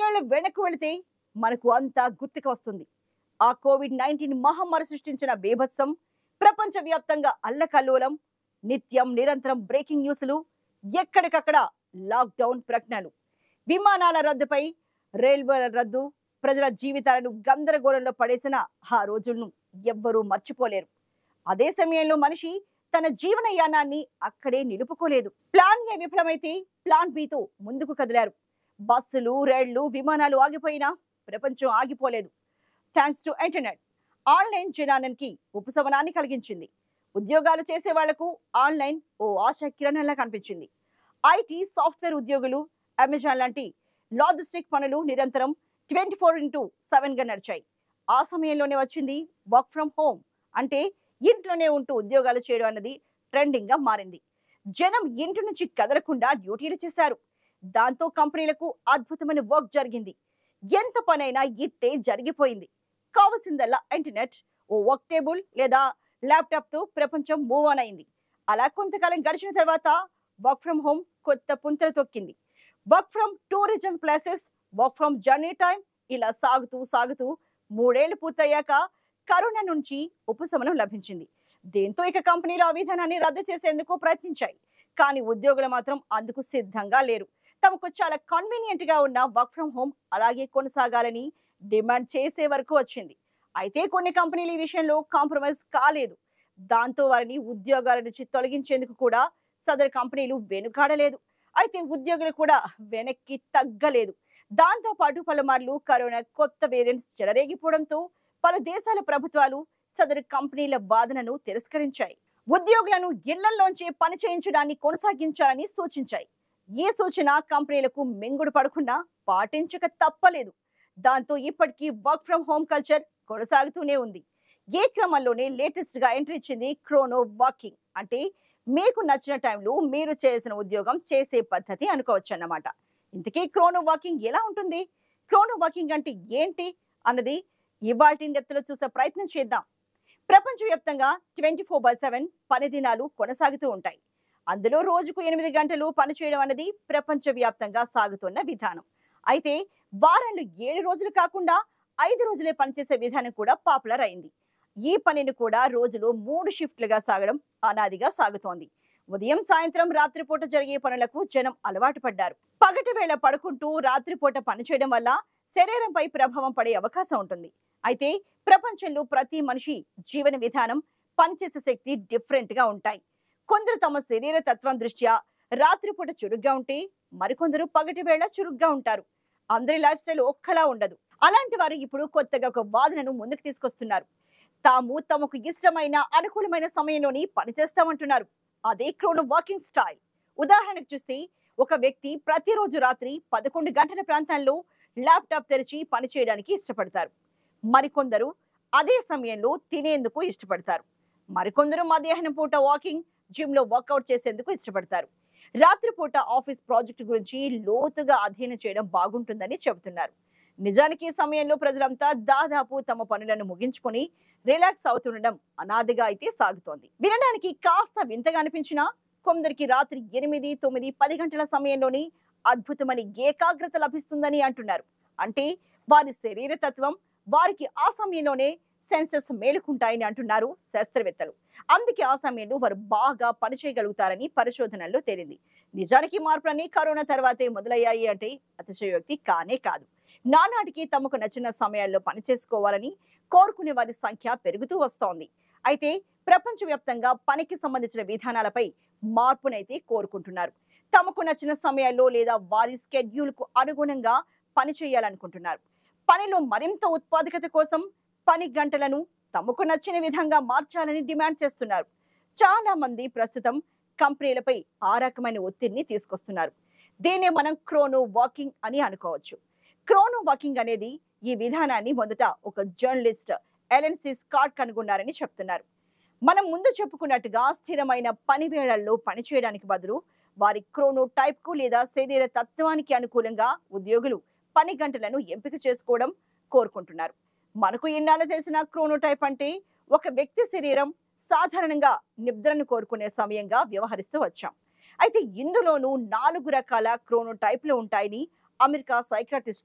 పదేళ్లు వెనక్కు వెళితే మనకు అంతా గుర్తుకు వస్తుంది ఆ కోవిడ్ నైన్టీన్ మహమ్మారి సృష్టించిన బీభత్సం ప్రపంచవ్యాప్తంగా అల్లకల్లోలం నిత్యం నిరంతరం బ్రేకింగ్ న్యూస్లు ఎక్కడికక్కడ లాక్డౌన్ ప్రకటనలు విమానాల రద్దుపై రైల్వేల రద్దు ప్రజల జీవితాలను గందరగోళంలో పడేసిన ఆ రోజులను ఎవ్వరూ మర్చిపోలేరు అదే సమయంలో మనిషి తన జీవనయానాన్ని అక్కడే నిలుపుకోలేదు ప్లాన్ ఏ విఫలమైతే ప్లాన్ బితో ముందుకు కదిలారు బస్సులు రైళ్లు విమానాలు ఆగిపోయినా ప్రపంచం ఆగిపోలేదు థ్యాంక్స్ టు ఇంటర్నెట్ ఆన్లైన్ జనానికి ఉపశమనాన్ని కలిగించింది ఉద్యోగాలు చేసే వాళ్లకు ఆన్లైన్ ఓ ఆశ కిరణంలా కనిపించింది ఐటీ సాఫ్ట్వేర్ ఉద్యోగులు అమెజాన్ లాంటి లాజిస్టిక్ పనులు నిరంతరం ట్వంటీ ఫోర్ ఇంటూ సెవెన్గా నడిచాయి ఆ సమయంలోనే వచ్చింది వర్క్ ఫ్రమ్ హోమ్ అంటే ఇంట్లోనే ఉంటూ ఉద్యోగాలు చేయడం అన్నది ట్రెండింగ్ గా మారింది జనం ఇంటి నుంచి కదలకుండా డ్యూటీలు చేశారు దాంతో కంపెనీలకు అద్భుతమైన వర్క్ జరిగింది ఎంత పనైనా ఇట్టే జరిగిపోయింది కావలసిందల్లా ఇంటర్నెట్ ఓ వర్క్ టేబుల్ లేదా ల్యాప్టాప్ తో ప్రపంచం మూవ్ ఆన్ అయింది అలా కొంతకాలం గడిచిన తర్వాత వర్క్ ఫ్రమ్ హోమ్ కొత్త పుంతలు తొక్కింది work from tourism places work from journey time ఇలా సాగుతూ సాగుతూ మూడేళ్లు పూర్తయ్యాక కరోనా నుంచి ఉపశమనం లభించింది దీంతో ఇక కంపెనీలు ఆ విధానాన్ని రద్దు చేసేందుకు ప్రయత్నించాయి కానీ ఉద్యోగులు మాత్రం అందుకు సిద్ధంగా లేరు తమకు చాలా కన్వీనియంట్ గా ఉన్న వర్క్ ఫ్రం హోమ్ అలాగే కొనసాగాలని డిమాండ్ చేసే వరకు వచ్చింది అయితే కొన్ని కంపెనీలు ఈ విషయంలో కాంప్రమైజ్ కాలేదు దాంతో వారిని ఉద్యోగాల నుంచి తొలగించేందుకు కూడా సదరు కంపెనీలు వెనుకాడలేదు అయితే ఉద్యోగులు కూడా వెనక్కి తగ్గలేదు దాంతో పాటు పలుమార్లు కరోనా కొత్త వేరియంట్స్ చెలరేగిపోవడంతో పలు దేశాల ప్రభుత్వాలు సదరు కంపెనీల వాదనను తిరస్కరించాయి ఉద్యోగులను ఇళ్లలోంచే పని చేయించడాన్ని కొనసాగించాలని సూచించాయి ఈ సూచన కంపెనీలకు మెంగుడు పడకుండా పాటించక తప్పలేదు దాంతో ఇప్పటికీ వర్క్ ఫ్రం హోమ్ కల్చర్ కొనసాగుతూనే ఉంది ఏ క్రమంలోనే లేటెస్ట్ గా ఎంట్రీ ఇచ్చింది క్రోనో వాకింగ్ అంటే మీకు నచ్చిన టైంలో మీరు చేసిన ఉద్యోగం చేసే పద్ధతి అనుకోవచ్చు అన్నమాట ఇంతకీ క్రోనో వాకింగ్ ఎలా ఉంటుంది క్రోనో వాకింగ్ అంటే ఏంటి అన్నది ఇవాల్టి డెప్త్లో చూసే ప్రయత్నం చేద్దాం ప్రపంచవ్యాప్తంగా ట్వంటీ ఫోర్ బై సెవెన్ పని దినాలు కొనసాగుతూ ఉంటాయి అందులో రోజుకు ఎనిమిది గంటలు పనిచేయడం అనేది ప్రపంచవ్యాప్తంగా సాగుతున్న విధానం అయితే వారాలు ఏడు రోజులు కాకుండా ఐదు రోజులే పనిచేసే విధానం కూడా పాపులర్ అయింది ఈ పనిని కూడా రోజులో మూడు షిఫ్ట్లుగా సాగడం అనాదిగా సాగుతోంది ఉదయం సాయంత్రం రాత్రిపూట జరిగే పనులకు జనం అలవాటు పడ్డారు పగటి వేళ పడుకుంటూ రాత్రిపూట పనిచేయడం వల్ల శరీరంపై ప్రభావం పడే అవకాశం ఉంటుంది అయితే ప్రపంచంలో ప్రతి మనిషి జీవన విధానం పనిచేసే శక్తి డిఫరెంట్ గా ఉంటాయి కొందరు తమ శరీర తత్వం దృష్ట్యా రాత్రిపూట చురుగ్గా ఉంటే మరికొందరు పగటి వేళ చురుగ్గా ఉంటారు అందరి లైఫ్ స్టైల్ ఒక్కలా ఉండదు అలాంటి వారు ఇప్పుడు కొత్తగా ఒక వాదనను ముందుకు తీసుకొస్తున్నారు తాము తమకు ఇష్టమైన అనుకూలమైన సమయంలోని పనిచేస్తామంటున్నారు అదే క్రోనో వాకింగ్ స్టైల్ ఉదాహరణకు చూస్తే ఒక వ్యక్తి ప్రతిరోజు రాత్రి పదకొండు గంటల ప్రాంతంలో ల్యాప్టాప్ తెరిచి పని చేయడానికి ఇష్టపడతారు మరికొందరు అదే సమయంలో తినేందుకు ఇష్టపడతారు మరికొందరు మధ్యాహ్నం పూట వాకింగ్ జిమ్ లో వర్కౌట్ చేసేందుకు ఇష్టపడతారు రాత్రిపూట ఆఫీస్ ప్రాజెక్టు గురించి లోతుగా అధ్యయనం చేయడం బాగుంటుందని చెబుతున్నారు నిజానికి ఈ సమయంలో ప్రజలంతా దాదాపు తమ పనులను ముగించుకొని రిలాక్స్ అవుతుండడం అనాదిగా అయితే సాగుతోంది వినడానికి కాస్త వింతగా అనిపించినా కొందరికి రాత్రి ఎనిమిది తొమ్మిది పది గంటల సమయంలోని అద్భుతమైన ఏకాగ్రత లభిస్తుందని అంటున్నారు అంటే వారి శరీర తత్వం వారికి ఆ సమయంలోనే సెన్సెస్ మేలుకుంటాయని అంటున్నారు శాస్త్రవేత్తలు అందుకే ఆ సమయంలో వారు బాగా పనిచేయగలుగుతారని పరిశోధనల్లో తేలింది నిజానికి మార్పులన్నీ కరోనా తర్వాతే మొదలయ్యాయి అంటే అతిశయోక్తి కానే కాదు నానాటికి తమకు నచ్చిన సమయాల్లో పని చేసుకోవాలని కోరుకునే వారి సంఖ్య పెరుగుతూ వస్తోంది అయితే ప్రపంచవ్యాప్తంగా పనికి సంబంధించిన విధానాలపై మార్పునైతే కోరుకుంటున్నారు తమకు నచ్చిన సమయాల్లో లేదా వారి స్కెడ్యూల్ కు అనుగుణంగా పని చేయాలనుకుంటున్నారు పనిలో మరింత ఉత్పాదకత కోసం పని గంటలను తమకు నచ్చిన విధంగా మార్చాలని డిమాండ్ చేస్తున్నారు చాలా మంది ప్రస్తుతం కంపెనీలపై ఆ రకమైన ఒత్తిడిని తీసుకొస్తున్నారు దీన్నే మనం క్రోనో వాకింగ్ అని అనుకోవచ్చు క్రోనో వాకింగ్ అనేది ఈ విధానాన్ని మొదట ఒక జర్నలిస్ట్ ఎలెన్సీ స్కాట్ కనుగొన్నారని చెప్తున్నారు మనం ముందు చెప్పుకున్నట్టుగా స్థిరమైన పని వేళల్లో పనిచేయడానికి బదులు వారి క్రోనో టైప్ కు లేదా శరీర తత్వానికి అనుకూలంగా ఉద్యోగులు పని గంటలను ఎంపిక చేసుకోవడం కోరుకుంటున్నారు మనకు ఎన్నాళ్ళు తెలిసిన క్రోనోటైప్ అంటే ఒక వ్యక్తి శరీరం సాధారణంగా నిద్రను కోరుకునే సమయంగా వ్యవహరిస్తూ వచ్చాం అయితే ఇందులోనూ నాలుగు రకాల క్రోనోటైప్లు ఉంటాయని అమెరికా సైక్రాటిస్టులు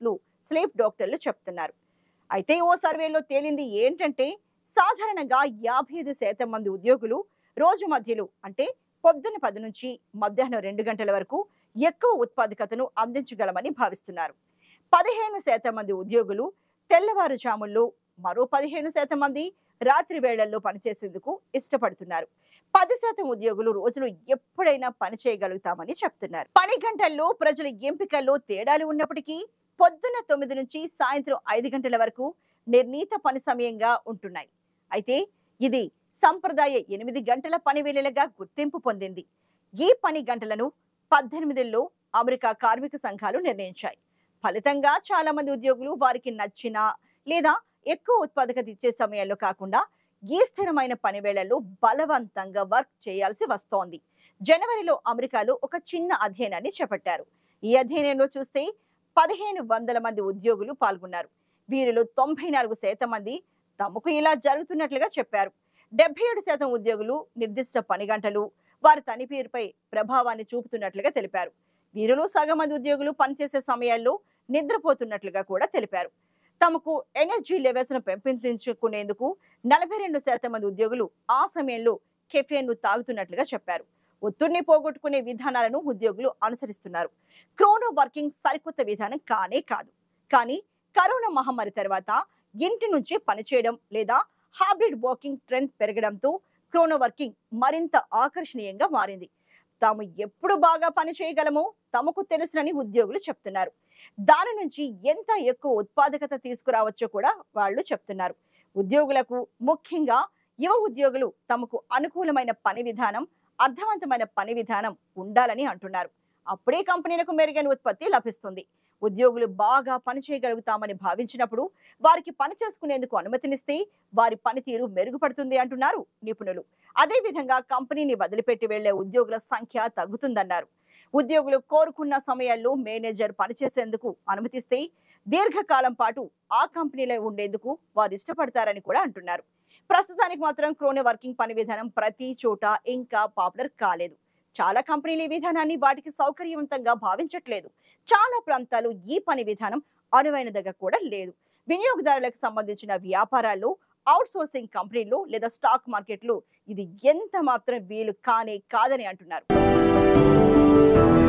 స్లీప్ డాక్టర్లు చెప్తున్నారు అయితే ఓ సర్వేలో తేలింది ఏంటంటే సాధారణంగా యాభై ఐదు శాతం మంది ఉద్యోగులు రోజు మధ్యలో అంటే పొద్దున్న పది నుంచి మధ్యాహ్నం రెండు గంటల వరకు ఎక్కువ ఉత్పాదకతను అందించగలమని భావిస్తున్నారు పదిహేను శాతం మంది ఉద్యోగులు తెల్లవారుజాముల్లో మరో పదిహేను శాతం మంది రాత్రి వేళల్లో పనిచేసేందుకు ఇష్టపడుతున్నారు పది శాతం ఉద్యోగులు రోజులు ఎప్పుడైనా పని చేయగలుగుతామని చెప్తున్నారు పని గంటల్లో ప్రజల ఎంపికల్లో తేడాలు ఉన్నప్పటికీ పొద్దున్న తొమ్మిది నుంచి సాయంత్రం ఐదు గంటల వరకు నిర్ణీత పని సమయంగా ఉంటున్నాయి అయితే ఇది సంప్రదాయ ఎనిమిది గంటల పని వేళలుగా గుర్తింపు పొందింది ఈ పని గంటలను పద్దెనిమిదిలో అమెరికా కార్మిక సంఘాలు నిర్ణయించాయి ఫలితంగా చాలా మంది ఉద్యోగులు వారికి నచ్చిన లేదా ఎక్కువ ఉత్పాదకత ఇచ్చే సమయాల్లో కాకుండా ఈ స్థిరమైన పని వేళల్లో బలవంతంగా వర్క్ చేయాల్సి వస్తోంది జనవరిలో అమెరికాలో ఒక చిన్న అధ్యయనాన్ని చేపట్టారు ఈ అధ్యయనంలో చూస్తే పదిహేను వందల మంది ఉద్యోగులు పాల్గొన్నారు వీరిలో తొంభై నాలుగు శాతం మంది తమకు ఇలా జరుగుతున్నట్లుగా చెప్పారు డెబ్బై ఏడు శాతం ఉద్యోగులు నిర్దిష్ట పని గంటలు వారి పనితీరుపై ప్రభావాన్ని చూపుతున్నట్లుగా తెలిపారు వీరిలో సగం మంది ఉద్యోగులు పనిచేసే సమయాల్లో నిద్రపోతున్నట్లుగా కూడా తెలిపారు తమకు ఎనర్జీ లెవెల్స్ ను పెంపొందించుకునేందుకు నలభై రెండు శాతం మంది ఉద్యోగులు ఆ సమయంలో కెఫేన్ ను తాగుతున్నట్లుగా చెప్పారు ఒత్తిడిని పోగొట్టుకునే విధానాలను ఉద్యోగులు అనుసరిస్తున్నారు క్రోనో వర్కింగ్ సరికొత్త విధానం కానే కాదు కానీ కరోనా మహమ్మారి తర్వాత ఇంటి నుంచి పనిచేయడం లేదా హైబ్రిడ్ వర్కింగ్ ట్రెండ్ పెరగడంతో క్రోనో వర్కింగ్ మరింత ఆకర్షణీయంగా మారింది తాము ఎప్పుడు బాగా పని చేయగలమో తమకు తెలుసునని ఉద్యోగులు చెప్తున్నారు దాని నుంచి ఎంత ఎక్కువ ఉత్పాదకత తీసుకురావచ్చో కూడా వాళ్ళు చెప్తున్నారు ఉద్యోగులకు ముఖ్యంగా యువ ఉద్యోగులు తమకు అనుకూలమైన పని విధానం అర్థవంతమైన పని విధానం ఉండాలని అంటున్నారు అప్పుడే కంపెనీలకు మెరుగైన ఉత్పత్తి లభిస్తుంది ఉద్యోగులు బాగా పని చేయగలుగుతామని భావించినప్పుడు వారికి పని చేసుకునేందుకు అనుమతినిస్తే వారి పనితీరు మెరుగుపడుతుంది అంటున్నారు నిపుణులు అదే విధంగా కంపెనీని వదిలిపెట్టి వెళ్లే ఉద్యోగుల సంఖ్య తగ్గుతుందన్నారు ఉద్యోగులు కోరుకున్న సమయాల్లో మేనేజర్ పనిచేసేందుకు అనుమతిస్తే దీర్ఘకాలం పాటు ఆ కంపెనీలో ఉండేందుకు వారు ఇష్టపడతారని కూడా అంటున్నారు ప్రస్తుతానికి మాత్రం క్రోనో వర్కింగ్ పని విధానం ప్రతి చోట ఇంకా పాపులర్ కాలేదు చాలా కంపెనీలు ఈ విధానాన్ని వాటికి సౌకర్యవంతంగా భావించట్లేదు చాలా ప్రాంతాలు ఈ పని విధానం అనువైనదిగా కూడా లేదు వినియోగదారులకు సంబంధించిన వ్యాపారాల్లో అవుట్ సోర్సింగ్ కంపెనీలు లేదా స్టాక్ మార్కెట్లు ఇది ఎంత మాత్రం వీలు కానే కాదని అంటున్నారు